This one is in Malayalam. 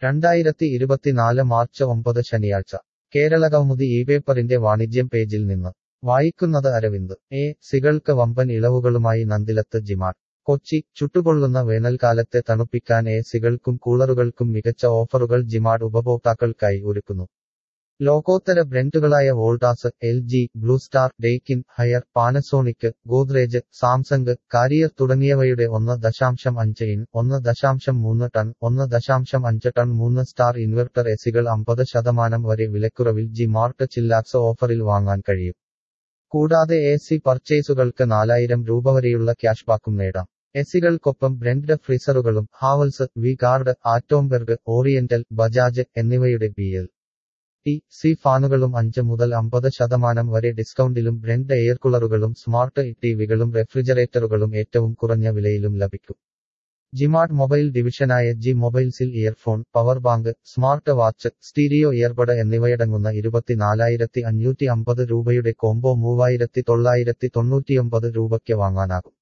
രണ്ടായിരത്തി ഇരുപത്തിനാല് മാർച്ച് ഒമ്പത് ശനിയാഴ്ച കേരളകൗമുദി ഈ പേപ്പറിന്റെ വാണിജ്യം പേജിൽ നിന്ന് വായിക്കുന്നത് അരവിന്ദ് എ സികൾക്ക് വമ്പൻ ഇളവുകളുമായി നന്ദിലത്ത് ജിമാർട്ട് കൊച്ചി ചുട്ടുപൊള്ളുന്ന വേനൽക്കാലത്തെ തണുപ്പിക്കാൻ എ സികൾക്കും കൂളറുകൾക്കും മികച്ച ഓഫറുകൾ ജിമാർട്ട് ഉപഭോക്താക്കൾക്കായി ഒരുക്കുന്നു ലോകോത്തര ബ്രാൻഡുകളായ Voltas L G Blue Star Daikin Haier Panasonic Godrej Samsung Carrier തുടങ്ങിയവയുടെ ഒന്ന് ദശാംശം അഞ്ച് ഇൻ ഒന്ന് ദശാംശം മൂന്ന് ടൺ ഒന്ന് ദശാംശം അഞ്ച് ടൺ മൂന്ന് സ്റ്റാർ ഇൻവെർട്ടർ എസികൾ അമ്പത് ശതമാനം വരെ വിലക്കുറവിൽ ജി മാർട്ട് ചില്ലാക്സ് ഓഫറിൽ വാങ്ങാൻ കഴിയും കൂടാതെ എ സി പർച്ചേസുകൾക്ക് നാലായിരം രൂപ വരെയുള്ള ക്യാഷ് ബാക്കും നേടാം എസികൾക്കൊപ്പം ബ്രാൻഡ് ഫ്രീസറുകളും Havells V Guard Atomberg Oriental Bajaj എന്നിവയുടെ ബി എൽ ടി സി ഫാനുകളും അഞ്ച് മുതൽ അമ്പത് ശതമാനം വരെ ഡിസ്കൗണ്ടിലും ബ്രാൻഡ് എയർ കൂളറുകളും സ്മാർട്ട് ടിവികളും റെഫ്രിജറേറ്ററുകളും ഏറ്റവും കുറഞ്ഞ വിലയിലും ലഭിക്കും ജിമാർട്ട് മൊബൈൽ ഡിവിഷനായ ജി മൊബൈൽസിൽ earphone power bank smart watch stereo earbud എന്നിവയടങ്ങുന്ന ഇരുപത്തിനാലായിരത്തി അഞ്ഞൂറ്റി അമ്പത് രൂപയുടെ കോംബോ മൂവായിരത്തി തൊള്ളായിരത്തി തൊണ്ണൂറ്റിയൊമ്പത് രൂപയ്ക്ക് വാങ്ങാനാകും